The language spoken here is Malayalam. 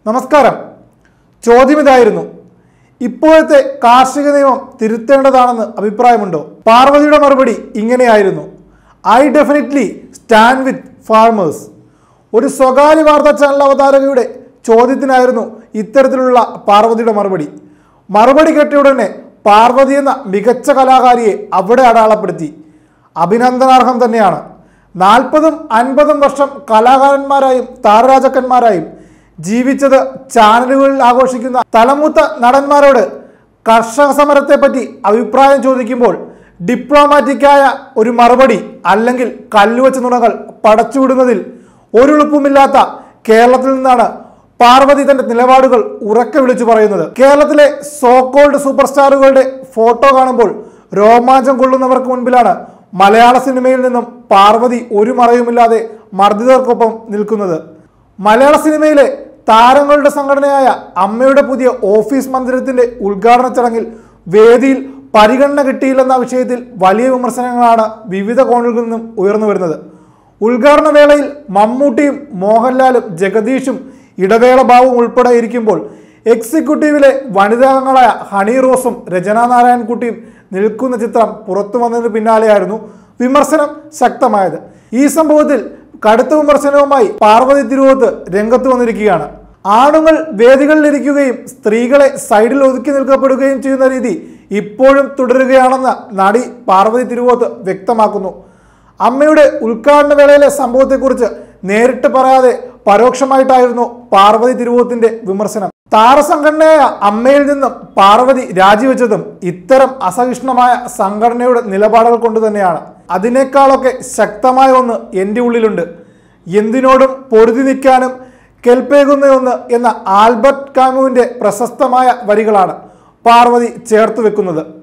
നമസ്കാരം ചോദ്യം ഇതായിരുന്നു ഇപ്പോഴത്തെ കാർഷിക നിയമം തിരുത്തേണ്ടതാണെന്ന് അഭിപ്രായമുണ്ടോ പാർവതിയുടെ മറുപടി ഇങ്ങനെയായിരുന്നു I definitely stand with farmers ഒരു സ്വകാര്യ വാർത്താ ചാനൽ അവതാരകയുടെ ചോദ്യത്തിനായിരുന്നു ഇത്തരത്തിലുള്ള പാർവതിയുടെ മറുപടി മറുപടി കേട്ടയുടനെ പാർവതി എന്ന മികച്ച കലാകാരിയെ അവിടെ അടയാളപ്പെടുത്തി അഭിനന്ദനാർഹം തന്നെയാണ് നാൽപ്പതും അൻപതും വർഷം കലാകാരന്മാരായും താരരാജക്കന്മാരായും ജീവിച്ചത് ചാനലുകളിൽ ആഘോഷിക്കുന്ന തലമൂത്ത നടന്മാരോട് കർഷക സമരത്തെപ്പറ്റി അഭിപ്രായം ചോദിക്കുമ്പോൾ ഡിപ്ലോമാറ്റിക്കായ ഒരു മറുപടി അല്ലെങ്കിൽ കല്ലുവച്ച നുണകൾ പടച്ചുവിടുന്നതിൽ ഒരെളുപ്പമില്ലാത്ത കേരളത്തിൽ നിന്നാണ് പാർവതി തന്റെ നിലപാടുകൾ ഉറക്കെ വിളിച്ചു പറയുന്നത് കേരളത്തിലെ സോക്കോൾഡ് സൂപ്പർ സ്റ്റാറുകളുടെ ഫോട്ടോ കാണുമ്പോൾ രോമാഞ്ചം കൊള്ളുന്നവർക്ക് മുൻപിലാണ് മലയാള സിനിമയിൽ നിന്നും പാർവതി ഒരു മറയുമില്ലാതെ മർദ്ദിതർക്കൊപ്പം നിൽക്കുന്നത് മലയാള സിനിമയിലെ താരങ്ങളുടെ സംഘടനയായ അമ്മയുടെ പുതിയ ഓഫീസ് മന്ദിരത്തിന്റെ ഉദ്ഘാടന ചടങ്ങിൽ വേദിയിൽ പരിഗണന കിട്ടിയില്ലെന്ന വിഷയത്തിൽ വലിയ വിമർശനങ്ങളാണ് വിവിധ കോണുകളിൽ നിന്നും ഉയർന്നു വരുന്നത് ഉദ്ഘാടന വേളയിൽ മമ്മൂട്ടിയും മോഹൻലാലും ജഗദീഷും ഇടവേള ബാബുവും ഉൾപ്പെടെ ഇരിക്കുമ്പോൾ എക്സിക്യൂട്ടീവിലെ വനിതാംഗങ്ങളായ ഹണി റോസും രചന നാരായൺകുട്ടിയും നിൽക്കുന്ന ചിത്രം പുറത്തു വന്നതിന് പിന്നാലെയായിരുന്നു വിമർശനം ശക്തമായത് ഈ സംഭവത്തിൽ കടുത്ത വിമർശനവുമായി പാർവതി തിരുവോത്ത് രംഗത്ത് വന്നിരിക്കുകയാണ് ആണുങ്ങൾ വേദികളിലിരിക്കുകയും സ്ത്രീകളെ സൈഡിൽ ഒതുക്കി നിൽക്കപ്പെടുകയും ചെയ്യുന്ന രീതി ഇപ്പോഴും തുടരുകയാണെന്ന് നടി പാർവതി തിരുവോത്ത് വ്യക്തമാക്കുന്നു അമ്മയുടെ ഉദ്ഘാടന വേളയിലെ സംഭവത്തെക്കുറിച്ച് നേരിട്ട് പറയാതെ പരോക്ഷമായിട്ടായിരുന്നു പാർവതി തിരുവോത്തിന്റെ വിമർശനം താരസംഘടനയായ അമ്മയിൽ നിന്നും പാർവതി രാജിവെച്ചതും ഇത്തരം അസഹിഷ്ണുമായ സംഘടനയുടെ നിലപാടുകൾ കൊണ്ട് തന്നെയാണ് അതിനേക്കാളൊക്കെ ശക്തമായ ഒന്ന് എൻ്റെ ഉള്ളിലുണ്ട് എന്തിനോടും പൊരുതി നിൽക്കാനും കെൽപ്പേകുന്ന ഒന്ന് എന്ന ആൽബർട്ട് കാമുവിൻ്റെ പ്രശസ്തമായ വരികളാണ് പാർവതി ചേർത്ത് വെക്കുന്നത്